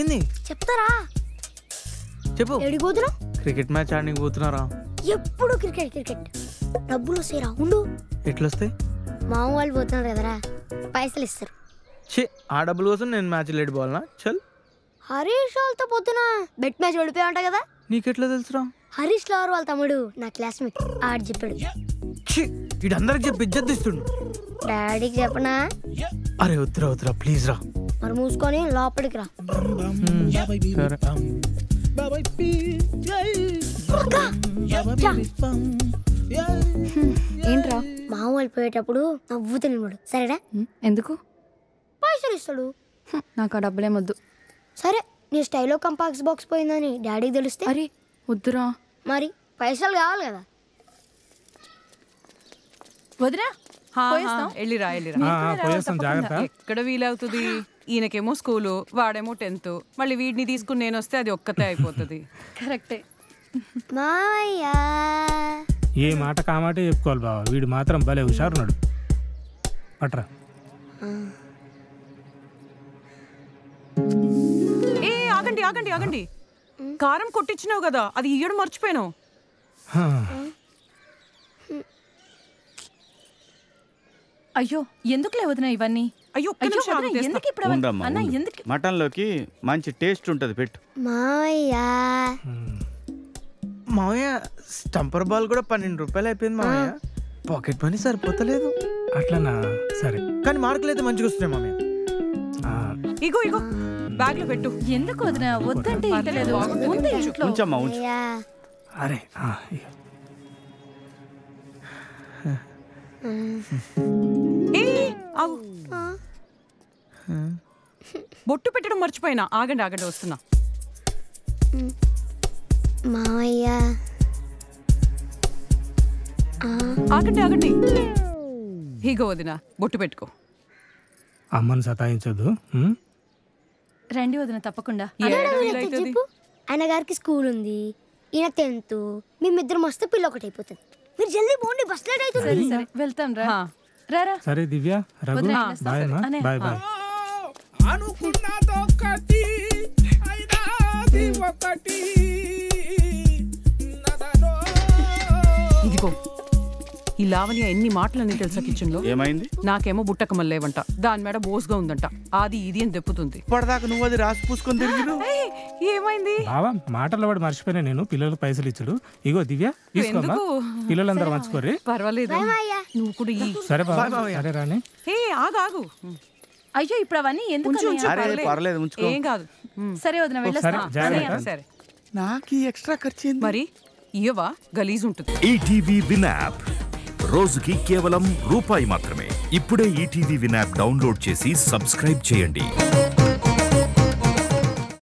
ఏంది చెప్తారా చెప్పు ఎడికి పోతున్నావు క్రికెట్ మ్యాచ్ ఆడడానికి పోతున్నారా ఎప్పుడు క్రికెట్ క్రికెట్ డబ్బులు వస్తాయిరా ఉండు ఎట్లొస్తాయి మా అమ్మ వాళ్ళు పోతున్నారు కదరా పైసలు ఇస్తారు ఛీ ఆ డబ్బుల కోసం నేను మ్యాచ్ లేట్ పోవాలనా చల్ హరీష్ వాళ్ళతో పోతున్నా బెట్ మ్యాచ్ ఓడిపోయా ఉంటా కదా నీకెట్లా తెలుసురా హరీష్ లావర్ వాళ్ళ తమ్ముడు నా క్లాస్మేట్ ఆడు చెప్పాడు ఛీ ఇటు అందరికి చెప్పి ఇజ్జత్ ఇస్తుండు డాడీకి చెప్పనా అరే వద్దురా వద్దురా ప్లీజ్ రా మరి మూసుకొని లోపలికి రా సరే ఏంట్రా మా అమ్మ వాళ్ళు పోయేటప్పుడు నవ్వుతూ నిలబడు సరేనా ఉమ్, ఎందుకు పైసలు ఇస్తాడు హ్మ్, నాకు ఆ డబ్బులేమొద్దు సరే నీ స్టైల్లో కంపాక్స్ బాక్స్ పోయిందని డాడీకి తెలిస్తే అరే వద్దురా మరి పైసలు కావాలి కదా వదినా హా, పోయేస్తాం? హా, వెళ్ళిరా వెళ్ళిరా మీరు కూడా రావాలి తప్పకుండా. ఎక్కడ వీలవుతుంది ఈయనకేమో స్కూలు వాడేమో టెన్త్ మళ్ళీ వీడిని తీసుకుని నేను వస్తే అది ఒక్కతే అయిపోతుంది కరెక్టే మావయ్య ఏ మాట కామాటే చెప్పుకోవాలి బావ వీడు మాత్రం భలే హుషారున్నాడు పట్రా ఏ ఆగండి ఆగండి ఆగండి కారం కొట్టించినావు కదా అది ఇయ్యడం మర్చిపోయాను హా. అయ్యో ఎందుకులే వదినా ఇవన్నీ అయ్యో ఒక్క అయ్యో నిమిషం వదినా, ఆగు, తెస్తా. ఎందుకు ఇప్పుడు అవన్నీ? ఉండమ్మా అన్న ఉండు. ఎందుకు మటన్లోకి మంచి టేస్ట్ ఉంటుంది పెట్టు మావయ్య మామయ్య స్టంపర్ బాల్ కూడా పన్నెండు రూపాయలు అయిపోయింది మామయ్య పాకెట్ మనీ సరిపోతలేదు అట్లనా సరే కానీ మార్కులు అయితే మంచిగా వస్తున్నాయి మామయ్య ఆ, ఇగో ఇగో బ్యాగ్ లో పెట్టు ఎందుకు వదినా వద్దంటే ఇంటలేదు ఉంది ఇంట్లో ఉంచమ్మా ఉంచు అయ్యా అరే ఆ, ఇక. ఏ ఆగు బొట్టు పెట్టడం మర్చిపోయినా ఆగండి ఆగండి వస్తున్నా మావయ్య ఆగండి ఆగండి ఇగో వదిన బొట్టు పెట్టుకో అమ్మని సతాయించొద్దు ఉం? రండి వదిన తప్పకుండా ఏడ వీళ్ళతో వీలైతది? చెప్పు ఆయన గారికి స్కూల్ ఉంది ఈయన టెన్త్ మేమిద్దరం వస్తే పిల్ల ఒకటి అయిపోతుంది మీరు జల్దీ పోండి బస్ లేట్ అవుతుంది సరే సరే వెళ్తాం రా హా. రారా సరే దివ్య రఘు వదినా, బాయ్ అమ్మా అనే. బాయ్ బాయ్ అనుకున్నదొక్కటి అయినాది ఒకటి నదనో ఇదిగో ఈ లావణ్య ఎన్ని మాటలని తెలుసా కిచెన్ లో ఏమైంది నాకేమో బుట్టక మల్లేవంట దాని మేడ బోస్గా ఉందంట అది ఇది అని దెప్పుతుంది ఇప్పటిదాకా నువ్వు అది రాసి పూసుకొని తిరిగిరు ఏయ్, ఏమైంది బావా మాటల్లో వాడు మర్చిపోయినా నేను పిల్లలకు పైసలు ఇచ్చుడు ఇగో దివ్య తీసుకోమ్మా ఎందుకు? పిల్లలందరూ మంచుకోర్రి పర్వాలేదు నువ్వు కూడా ఈ సరే బాబా సరే రాని హే ఆగు ఆగు అయ్యో ఇప్పుడు అవన్నీ ఎందుకు ఉంచు ఉంచు అన్నయ్య? అరే పర్లేదు ఉంచుకో ఏం కాదు ఉమ్. సరే వదిన సరే వెళ్ళొస్తా జాగ్రత్త సరే నాకు ఈ ఎక్స్ట్రా ఖర్చు ఏంది? మరి ఇయ్యవా గలీజ్ ఉంటుంది ఈటీవీ విన్ యాప్ రోజుకి కేవలం రూపాయి మాత్రమే ఇప్పుడే ఈటీవీ విన్ యాప్ డౌన్లోడ్ చేసి సబ్స్క్రైబ్ చేయండి